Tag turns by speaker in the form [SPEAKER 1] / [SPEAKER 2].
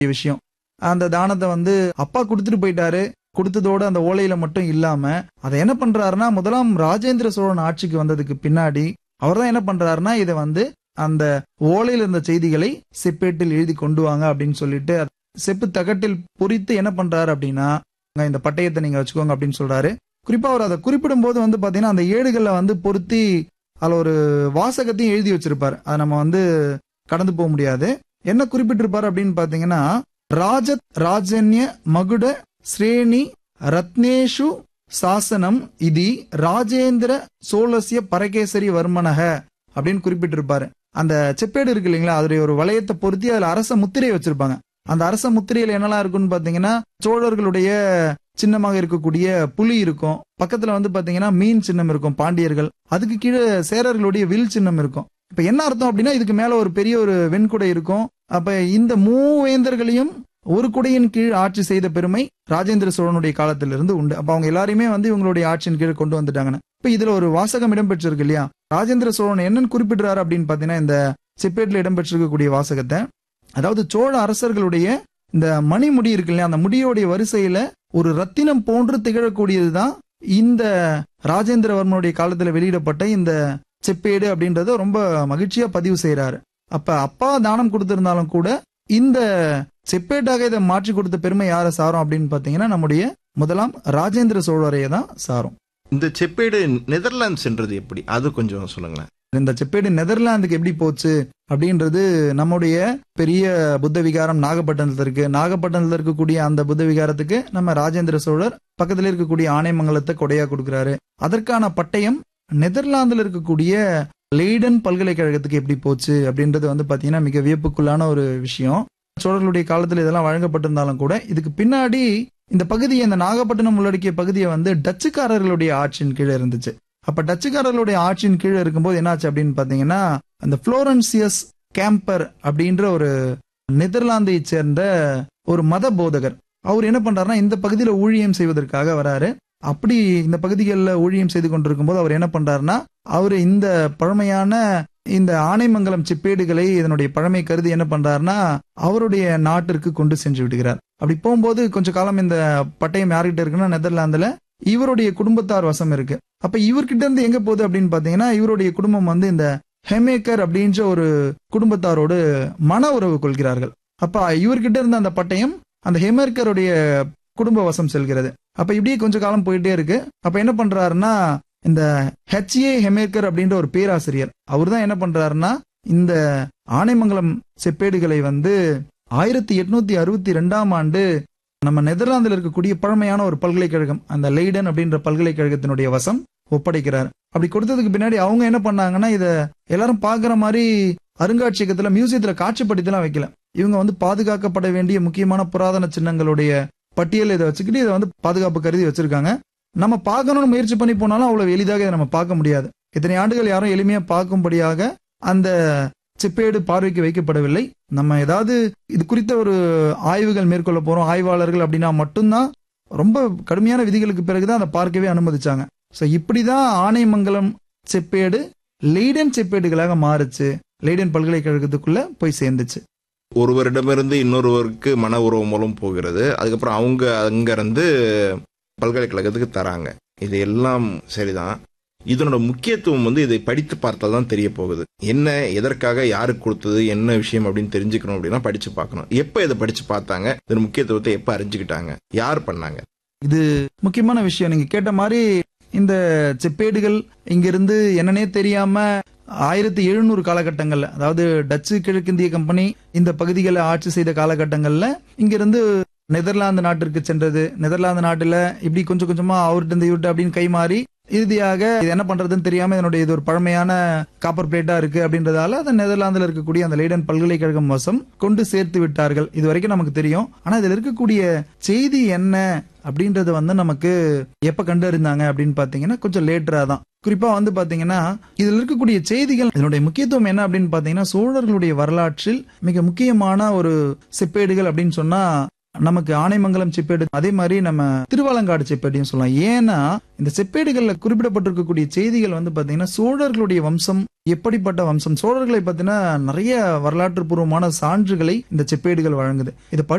[SPEAKER 1] விஷயம் அந்த தானத்தை வந்து அப்பா கொடுத்துட்டு போயிட்டாரு கொடுத்ததோட அந்த ஓலையில மட்டும் இல்லாம அதை என்ன பண்றாருன்னா முதலாம் ராஜேந்திர சோழன் ஆட்சிக்கு வந்ததுக்கு பின்னாடி அவர் தான் என்ன பண்றாருன்னா இதை வந்து அந்த ஓலையில இருந்த செய்திகளை செப்பேட்டில் எழுதி கொண்டு வாங்க அப்படின்னு சொல்லிட்டு செப்பு தகட்டில் பொறித்து என்ன பண்றாரு அப்படின்னா "அங்க இந்த பட்டயத்தை நீங்க வச்சுக்கோங்க அப்படின்னு சொல்றாரு குறிப்பா அவர் அதை குறிப்பிடும் போது வந்து பாத்தீங்கன்னா அந்த ஏடுகளை வந்து பொருத்தி அதுல ஒரு வாசகத்தையும் எழுதி வச்சிருப்பாரு அதை நம்ம வந்து கடந்து போக முடியாது என்ன குறிப்பிட்டிருப்பாரு அப்படின்னு பாத்தீங்கன்னா ராஜத் ராஜன்ய மகுட ஸ்ரேணி ரத்னேஷு சாசனம் இதி ராஜேந்திர சோழசிய பரகேசரி வர்மனக அப்படின்னு குறிப்பிட்டிருப்பாரு அந்த செப்பேடு இருக்கு இல்லைங்களா அதோடைய ஒரு வளையத்தை பொருத்தி அதுல அரச முத்திரை வச்சிருப்பாங்க அந்த அரச முத்திரையில என்னெல்லாம் இருக்குன்னு பாத்தீங்கன்னா சோழர்களுடைய சின்னமாக இருக்கக்கூடிய புலி இருக்கும் பக்கத்துல வந்து பாத்தீங்கன்னா மீன் சின்னம் இருக்கும் பாண்டியர்கள் அதுக்கு கீழே சேரர்களுடைய வில் சின்னம் இருக்கும் இப்ப என்ன அர்த்தம் அப்படின்னா இதுக்கு மேல ஒரு பெரிய ஒரு வெண்குடை இருக்கும் அப்ப இந்த மூவேந்தர்களையும் ஒரு குடையின் கீழ் ஆட்சி செய்த பெருமை ராஜேந்திர சோழனுடைய காலத்திலிருந்து உண்டு அப்ப அவங்க எல்லாரையுமே வந்து இவங்களுடைய ஆட்சியின் கீழ் கொண்டு வந்துட்டாங்கன்னு இப்ப இதுல ஒரு வாசகம் இடம்பெற்றிருக்கு இல்லையா ராஜேந்திர சோழன் என்னன்னு குறிப்பிடுறாரு அப்படின்னு பாத்தீங்கன்னா இந்த செப்பேட்ல இடம்பெற்றிருக்கக்கூடிய வாசகத்தை அதாவது சோழ அரசர்களுடைய இந்த மணிமுடி இருக்கு இல்லையா அந்த முடியோடைய வரிசையில ஒரு ரத்தினம் போன்று திகழக்கூடியதுதான் இந்த ராஜேந்திரவர்மனுடைய காலத்துல வெளியிடப்பட்ட இந்த செப்பேடு அப்படின்றத ரொம்ப மகிழ்ச்சியா பதிவு செய்யறாரு அப்ப அப்பா தானம் கொடுத்திருந்தாலும் கூட இந்த செப்பேட்டாக இதை மாற்றி கொடுத்த பெருமை யாரை சாரும் அப்படின்னு பாத்தீங்கன்னா நம்முடைய முதலாம் ராஜேந்திர சோழரையை தான் சாரும்
[SPEAKER 2] இந்த செப்பேடு நெதர்லாந்து சென்றது எப்படி அது கொஞ்சம் சொல்லுங்களேன்
[SPEAKER 1] இந்த செப்பேடு நெதர்லாந்துக்கு எப்படி போச்சு அப்படின்றது நம்முடைய பெரிய புத்த விகாரம் நாகப்பட்டினத்துல இருக்கு நாகப்பட்டினத்துல இருக்கக்கூடிய அந்த புத்த விகாரத்துக்கு நம்ம ராஜேந்திர சோழர் பக்கத்துல இருக்கக்கூடிய ஆனைமங்கலத்தை கொடையா கொடுக்கிறாரு அதற்கான பட்டயம் நெதர்லாந்துல இருக்கக்கூடிய லெய்டன் பல்கலைக்கழகத்துக்கு எப்படி போச்சு அப்படின்றது வந்து பாத்தீங்கன்னா மிக வியப்புக்குள்ளான ஒரு விஷயம் சோழர்களுடைய காலத்துல இதெல்லாம் வழங்கப்பட்டிருந்தாலும் கூட இதுக்கு பின்னாடி இந்த பகுதியை இந்த நாகப்பட்டினம் உள்ளடக்கிய பகுதியை வந்து டச்சுக்காரர்களுடைய ஆட்சியின் கீழே இருந்துச்சு அப்ப டச்சுக்காரர்களுடைய ஆட்சியின் கீழே இருக்கும்போது என்னாச்சு அப்படின்னு பாத்தீங்கன்னா அந்த புளோரன்சியஸ் கேம்பர் அப்படின்ற ஒரு நெதர்லாந்தை சேர்ந்த ஒரு மத போதகர் அவர் என்ன பண்றாருன்னா இந்த பகுதியில ஊழியம் செய்வதற்காக வராரு அப்படி இந்த பகுதிகளில் ஊழியம் செய்து கொண்டிருக்கும் போது அவர் என்ன பண்றாருன்னா அவர் இந்த பழமையான இந்த ஆனைமங்கலம் செப்பேடுகளை இதனுடைய பழமை கருதி என்ன பண்றாருன்னா அவருடைய நாட்டிற்கு கொண்டு சென்று விடுகிறார் அப்படி போகும்போது கொஞ்ச காலம் இந்த பட்டயம் யார்கிட்ட இருக்குன்னா நெதர்லாந்துல இவருடைய குடும்பத்தார் வசம் இருக்கு அப்ப இவர்கிட்ட இருந்து எங்க போகுது அப்படின்னு பாத்தீங்கன்னா இவருடைய குடும்பம் வந்து இந்த ஹெமேக்கர் அப்படின்ற ஒரு குடும்பத்தாரோடு மன உறவு கொள்கிறார்கள் அப்ப இவர்கிட்ட இருந்த அந்த பட்டயம் அந்த ஹெமேக்கருடைய குடும்ப வசம் செல்கிறது அப்ப இப்படியே கொஞ்ச காலம் போயிட்டே இருக்கு அப்ப என்ன பண்றாருன்னா இந்த ஹெச்ஏ ஹெமேக்கர் அப்படின்ற ஒரு பேராசிரியர் அவர் தான் என்ன பண்றாருன்னா இந்த ஆனைமங்கலம் செப்பேடுகளை வந்து ஆயிரத்தி எட்நூத்தி அறுபத்தி ரெண்டாம் ஆண்டு நம்ம நெதர்லாந்தில் இருக்கக்கூடிய பழமையான ஒரு பல்கலைக்கழகம் அந்த லெய்டன் அப்படின்ற பல்கலைக்கழகத்தினுடைய வசம் ஒப்படைக்கிறார் அப்படி கொடுத்ததுக்கு பின்னாடி அவங்க என்ன பண்ணாங்கன்னா இத எல்லாரும் பாக்குற மாதிரி அருங்காட்சியகத்துல மியூசியத்துல காட்சிப்படுத்திலாம் வைக்கல இவங்க வந்து பாதுகாக்கப்பட வேண்டிய முக்கியமான புராதன சின்னங்களுடைய பட்டியல் இதை வச்சுக்கிட்டு இதை வந்து பாதுகாப்பு கருதி வச்சிருக்காங்க நம்ம பார்க்கணும்னு முயற்சி பண்ணி போனாலும் அவ்வளவு எளிதாக இதை நம்ம பார்க்க முடியாது இத்தனை ஆண்டுகள் யாரும் எளிமையா பார்க்கும்படியாக அந்த செப்பேடு பார்வைக்கு வைக்கப்படவில்லை நம்ம ஏதாவது இது குறித்த ஒரு ஆய்வுகள் மேற்கொள்ள போறோம் ஆய்வாளர்கள் அப்படின்னா மட்டும்தான் ரொம்ப கடுமையான விதிகளுக்கு பிறகுதான் அதை பார்க்கவே அனுமதிச்சாங்க ஸோ இப்படிதான் ஆனைமங்கலம் செப்பேடு லெய்டன் செப்பேடுகளாக மாறுச்சு லெய்டன் பல்கலைக்கழகத்துக்குள்ள போய் சேர்ந்துச்சு
[SPEAKER 2] ஒருவரிடமிருந்து இன்னொருவருக்கு மன உறவு மூலம் போகிறது அதுக்கப்புறம் அவங்க அங்கிருந்து பல்கலைக்கழகத்துக்கு தராங்க இது எல்லாம் சரிதான் இதனோட முக்கியத்துவம் வந்து இதை படித்து பார்த்தால் தான் தெரிய போகுது என்ன எதற்காக யாருக்கு கொடுத்தது என்ன விஷயம் அப்படின்னு தெரிஞ்சுக்கணும் அப்படின்னா படிச்சு பார்க்கணும் எப்ப இதை படிச்சு பார்த்தாங்க இதன் முக்கியத்துவத்தை எப்ப அறிஞ்சுக்கிட்டாங்க யார் பண்ணாங்க
[SPEAKER 1] இது முக்கியமான விஷயம் நீங்க கேட்ட மாதிரி இந்த செப்பேடுகள் இங்கிருந்து என்னன்னே தெரியாம ஆயிரத்தி எழுநூறு காலகட்டங்கள்ல அதாவது டச்சு கிழக்கிந்திய கம்பெனி இந்த பகுதிகளை ஆட்சி செய்த காலகட்டங்கள்ல இங்கிருந்து நெதர்லாந்து நாட்டிற்கு சென்றது நெதர்லாந்து நாட்டுல இப்படி கொஞ்சம் கொஞ்சமா அவர்கிட்ட இருந்து இவர்கிட்ட அப்படின்னு கை மாறி இறுதியாக இது என்ன பண்றதுன்னு தெரியாம இதனுடைய இது ஒரு பழமையான காப்பர் பிளேட்டா இருக்கு அப்படின்றதால அந்த நெதர்லாந்துல இருக்கக்கூடிய அந்த லைடன் பல்கலைக்கழகம் வசம் கொண்டு சேர்த்து விட்டார்கள் இது வரைக்கும் நமக்கு தெரியும் ஆனா இதுல இருக்கக்கூடிய செய்தி என்ன அப்படின்றது வந்து நமக்கு எப்ப கண்டறிந்தாங்க அப்படின்னு பாத்தீங்கன்னா கொஞ்சம் லேட்டரா தான் குறிப்பா வந்து பாத்தீங்கன்னா இதுல இருக்கக்கூடிய செய்திகள் இதனுடைய முக்கியத்துவம் என்ன அப்படின்னு பாத்தீங்கன்னா சோழர்களுடைய வரலாற்றில் மிக முக்கியமான ஒரு செப்பேடுகள் அப்படின்னு சொன்னா நமக்கு ஆனைமங்கலம் செப்பேடு அதே மாதிரி நம்ம திருவாலங்காடு செப்பேடையும் சொல்லலாம் ஏன்னா இந்த செப்பேடுகள்ல குறிப்பிடப்பட்டிருக்கக்கூடிய செய்திகள் வந்து பாத்தீங்கன்னா சோழர்களுடைய வம்சம் எப்படிப்பட்ட வம்சம் சோழர்களை பத்தின நிறைய வரலாற்று பூர்வமான சான்றுகளை இந்த செப்பேடுகள் வழங்குது இதை